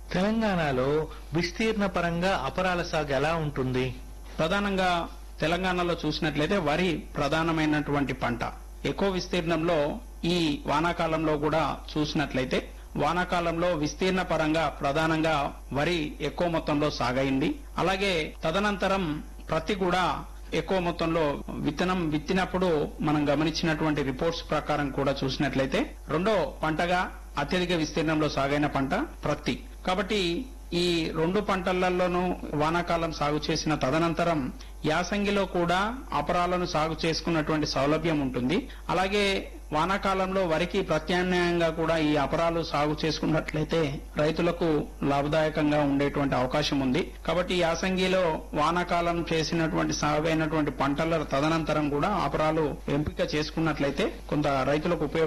తెలంగాణలో విస్తీర్ణ పరంగా అపరాల సాగు ఎలా ఉంటుంది ప్రధానంగా తెలంగాణలో చూసినట్లయితే వరి ప్రధానమైనటువంటి పంట ఎక్కువ విస్తీర్ణంలో ఈ వానాకాలంలో కూడా చూసినట్లయితే వానాకాలంలో విస్తీర్ణ పరంగా ప్రధానంగా వరి ఎక్కువ మొత్తంలో సాగైంది అలాగే తదనంతరం ప్రతి కూడా ఎక్కువ మొత్తంలో విత్తనం విత్తినప్పుడు మనం గమనించినటువంటి రిపోర్ట్స్ ప్రకారం కూడా చూసినట్లయితే రెండో పంటగా అత్యధిక విస్తీర్ణంలో సాగైన పంట ప్రత్తి కాబట్టి ఈ రెండు పంటలలోనూ వానాకాలం సాగు చేసిన తదనంతరం యాసంగిలో కూడా అపరాలను సాగు చేసుకున్నటువంటి సౌలభ్యం ఉంటుంది అలాగే వానాకాలంలో వరికి ప్రత్యామ్నాయంగా కూడా ఈ అపరాలు సాగు చేసుకున్నట్లయితే రైతులకు లాభదాయకంగా ఉండేటువంటి అవకాశం ఉంది కాబట్టి ఈ యాసంగిలో వానాకాలం చేసినటువంటి సాగు అయినటువంటి పంటల తదనంతరం కూడా అపరాలు ఎంపిక చేసుకున్నట్లయితే కొంత రైతులకు ఉపయోగ